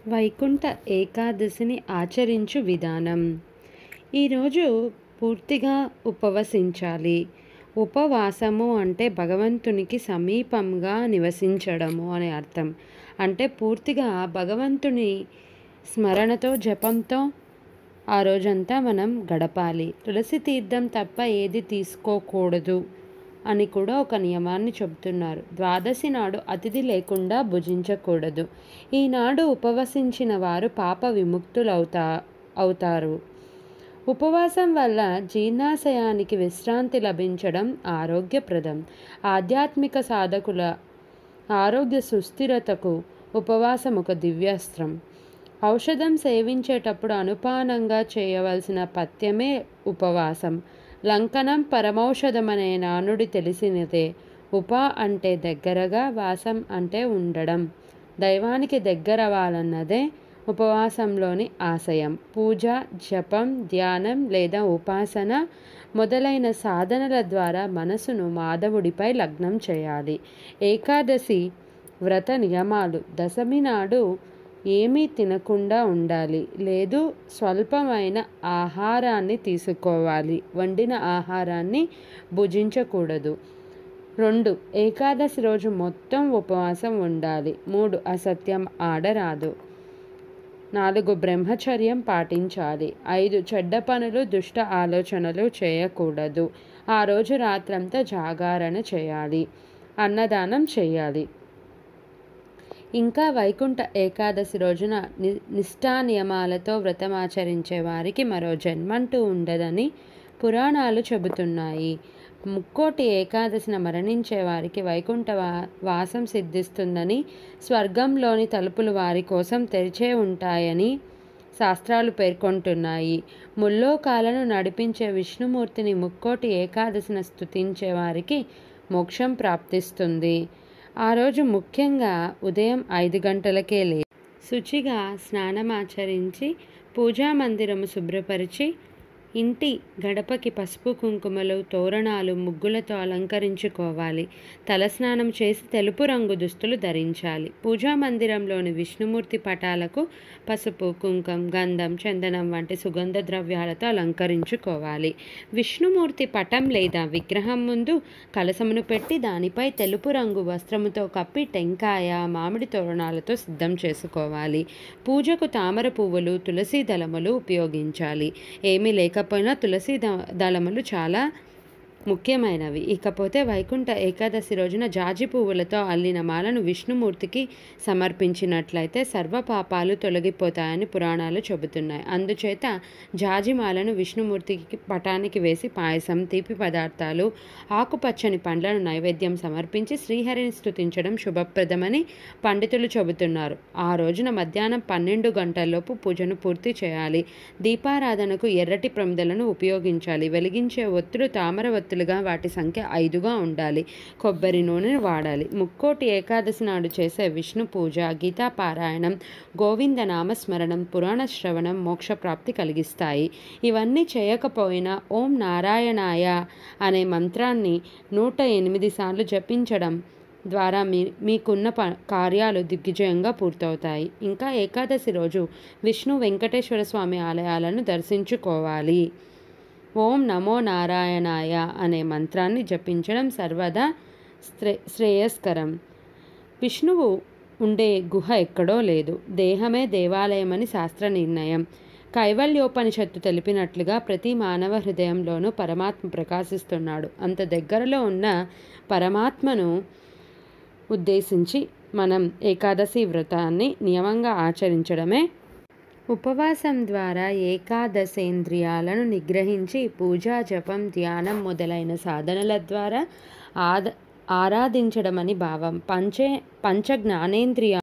వైకుంఠ ఏకాదశిని ఆచరించు విధానం ఈరోజు పూర్తిగా ఉపవసించాలి ఉపవాసము అంటే భగవంతునికి సమీపంగా నివసించడము అనే అర్థం అంటే పూర్తిగా భగవంతుని స్మరణతో జపంతో ఆ రోజంతా మనం గడపాలి తులసి తీర్థం తప్ప ఏది తీసుకోకూడదు అని కూడా ఒక నియమాన్ని చెబుతున్నారు ద్వాదశి నాడు అతిథి లేకుండా భుజించకూడదు ఈనాడు ఉపవసించిన వారు పాప విముక్తులవుతా అవుతారు ఉపవాసం వల్ల జీర్ణాశయానికి విశ్రాంతి లభించడం ఆరోగ్యప్రదం ఆధ్యాత్మిక సాధకుల ఆరోగ్య సుస్థిరతకు ఉపవాసం ఒక దివ్యాస్త్రం ఔషధం సేవించేటప్పుడు అనుపానంగా చేయవలసిన పథ్యమే ఉపవాసం లంకనం పరమౌషధమనే నానుడి తెలిసినదే ఉప అంటే దగ్గరగా వాసం అంటే ఉండడం దైవానికి దగ్గరవ్వాలన్నదే ఉపవాసంలోని ఆశయం పూజ జపం ధ్యానం లేదా ఉపాసన మొదలైన సాధనల ద్వారా మనసును మాధవుడిపై లగ్నం చేయాలి ఏకాదశి వ్రత నియమాలు దశమి నాడు ఏమీ తినకుండా ఉండాలి లేదు స్వల్పమైన ఆహారాన్ని తీసుకోవాలి వండిన ఆహారాన్ని భుజించకూడదు రెండు ఏకాదశి రోజు మొత్తం ఉపవాసం ఉండాలి మూడు అసత్యం ఆడరాదు నాలుగు బ్రహ్మచర్యం పాటించాలి ఐదు చెడ్డ పనులు దుష్ట ఆలోచనలు చేయకూడదు ఆ రోజు రాత్రంతా జాగారణ చేయాలి అన్నదానం చేయాలి ఇంకా వైకుంఠ ఏకాదశి రోజున ని నిష్ఠా నియమాలతో వ్రతమాచరించే వారికి మరో జన్మంటూ ఉండదని పురాణాలు చెబుతున్నాయి ముక్కోటి ఏకాదశిన మరణించే వారికి వైకుంఠ వా వాసం సిద్ధిస్తుందని స్వర్గంలోని తలుపులు వారి కోసం తెరిచే ఉంటాయని శాస్త్రాలు పేర్కొంటున్నాయి ముల్లోకాలను నడిపించే విష్ణుమూర్తిని ముక్కోటి ఏకాదశిన స్తుతించే వారికి మోక్షం ప్రాప్తిస్తుంది ఆ రోజు ముఖ్యంగా ఉదయం ఐదు గంటలకే లే శుచిగా స్నానమాచరించి పూజా మందిరము శుభ్రపరిచి ఇంటి గడపకి పసుపు కుంకుమలు తోరణాలు ముగ్గులతో అలంకరించుకోవాలి తలస్నానం చేసి తెలుపు రంగు దుస్తులు ధరించాలి పూజా మందిరంలోని విష్ణుమూర్తి పటాలకు పసుపు కుంకం గంధం చందనం వంటి సుగంధ ద్రవ్యాలతో అలంకరించుకోవాలి విష్ణుమూర్తి పటం లేదా విగ్రహం ముందు కలసమును పెట్టి దానిపై తెలుపు రంగు వస్త్రముతో కప్పి టెంకాయ మామిడి తోరణాలతో సిద్ధం చేసుకోవాలి పూజకు తామర పువ్వులు తులసి దళములు ఉపయోగించాలి ఏమీ లేక లేకపోయినా తులసి దళములు చాలా ముఖ్యమైనవి ఇకపోతే వైకుంఠ ఏకాదశి రోజున జాజి పువ్వులతో అల్లిన మాలను విష్ణుమూర్తికి సమర్పించినట్లయితే సర్వ పాపాలు తొలగిపోతాయని పురాణాలు చెబుతున్నాయి అందుచేత జాజి మాలను విష్ణుమూర్తికి పటానికి వేసి పాయసం తీపి పదార్థాలు ఆకుపచ్చని పండ్లను నైవేద్యం సమర్పించి శ్రీహరిని స్తుతించడం శుభప్రదమని పండితులు చెబుతున్నారు ఆ రోజున మధ్యాహ్నం పన్నెండు గంటల్లోపు పూజను పూర్తి చేయాలి దీపారాధనకు ఎర్రటి ప్రమిదలను ఉపయోగించాలి వెలిగించే ఒత్తులు తామర ఒత్తులు ఒత్తులుగా వాటి సంఖ్య ఐదుగా ఉండాలి కొబ్బరి నూనెను వాడాలి ముక్కోటి ఏకాదశి నాడు చేసే విష్ణు పూజ గీతా పారాయణం గోవింద నామస్మరణం పురాణ శ్రవణం మోక్షప్రాప్తి కలిగిస్తాయి ఇవన్నీ చేయకపోయినా ఓం నారాయణాయ అనే మంత్రాన్ని నూట ఎనిమిది సార్లు జపించడం ద్వారా మీ మీకున్న ప కార్యాలు దిగ్విజయంగా పూర్తవుతాయి ఇంకా ఏకాదశి రోజు విష్ణు వెంకటేశ్వర స్వామి ఆలయాలను దర్శించుకోవాలి ఓం నమో నారాయణాయ అనే మంత్రాన్ని జపించడం సర్వదా శ్రే శ్రేయస్కరం విష్ణువు ఉండే గుహ ఎక్కడో లేదు దేహమే దేవాలయమని శాస్త్ర నిర్ణయం కైవల్యోపనిషత్తు తెలిపినట్లుగా ప్రతి మానవ హృదయంలోనూ పరమాత్మ ప్రకాశిస్తున్నాడు అంత దగ్గరలో ఉన్న పరమాత్మను ఉద్దేశించి మనం ఏకాదశి వ్రతాన్ని నియమంగా ఆచరించడమే ఉపవాసం ద్వారా ఏకాదశేంద్రియాలను నిగ్రహించి పూజా జపం ధ్యానం మొదలైన సాధనల ద్వారా ఆద ఆరాధించడమని భావం పంచే పంచ జ్ఞానేంద్రియ